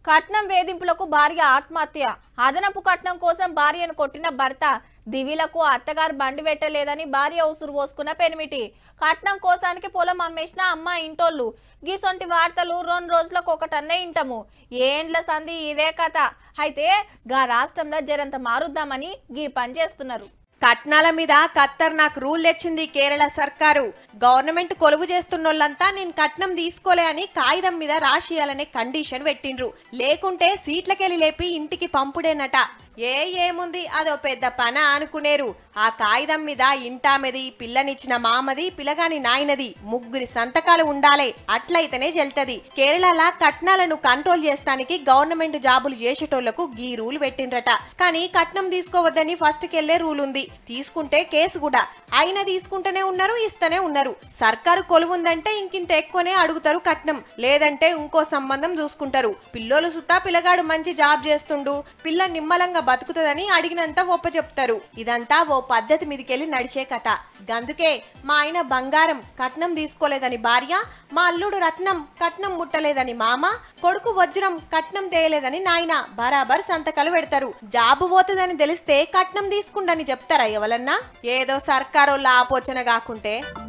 కట్నం వేధింపులకు భార్య ఆత్మహత్య అదనపు కట్నం కోసం భార్యను కొట్టిన భర్త దివిలకు అత్తగారు బండి పెట్టలేదని భార్య ఉసురు పోసుకున్న పెనిమిటి కట్నం కోసానికి పొలం అమ్మేసిన అమ్మ ఇంటోళ్ళు గీసొంటి వార్తలు రెండు రోజులకు ఒకటన్నే ఇంటము ఏండ్ల సంధి ఇదే కథ అయితే గా రాష్ట్రంలో జరంత మారుద్దామని గీ పని చేస్తున్నారు కట్నాల మీద ఖతర్నాక్ రూల్ తెచ్చింది కేరళ సర్కారు గవర్నమెంట్ కొలువు చేస్తున్నోళ్ళంతా నేను కట్నం తీసుకోలే అని కాగితం మీద రాసియాలనే కండిషన్ పెట్టిండ్రు లేకుంటే సీట్లకెళ్ళి లేపి ఇంటికి పంపుడేనట ఏ ఏముంది అదో పెద్ద పన అనుకునేరు ఆ కాగితం మీద ఇంటామెది పిల్లనిచ్చిన మామది పిల్లగాని నాయనది ముగ్గురి సంతకాలు ఉండాలే అట్లయితేనే చెల్తది కేరళలా కట్నాలను కంట్రోల్ చేస్తానికి గవర్నమెంట్ జాబులు చేసేటోళ్లకు గీ రూల్ పెట్టిండ్రట కానీ కట్నం తీసుకోవద్దని ఫస్ట్ కెళ్లే రూల్ ఉంది తీసుకుంటే కేసు కూడా అయినా తీసుకుంటూనే ఉన్నారు ఇస్తూనే ఉన్నారు సర్కారు కొలువుందంటే ఇంకింత ఎక్కువనే అడుగుతారు కట్నం లేదంటే ఇంకో సంబంధం చూసుకుంటారు పిల్లోలు సుతా పిల్లగాడు మంచి జాబ్ చేస్తుండు పిల్ల నిమ్మలంగా బతుకుతుందని అడిగినంత ఒప్ప చెప్తారు ఇదంతా ఓ పద్ధతి మీదకెళ్ళి నడిచే కథ గందుకే మా ఆయన బంగారం కట్నం తీసుకోలేదని భార్య మా అల్లుడు రత్నం కట్నం ముట్టలేదని మామ కొడుకు వజ్రం కట్నం తేయలేదని నాయన బరాబర్ సంతకాలు పెడతారు జాబు పోతుందని తెలిస్తే కట్నం తీసుకుండని చెప్తారా ఎవరన్నా ఏదో సర్కారోళ్ళ ఆపోచన కాకుంటే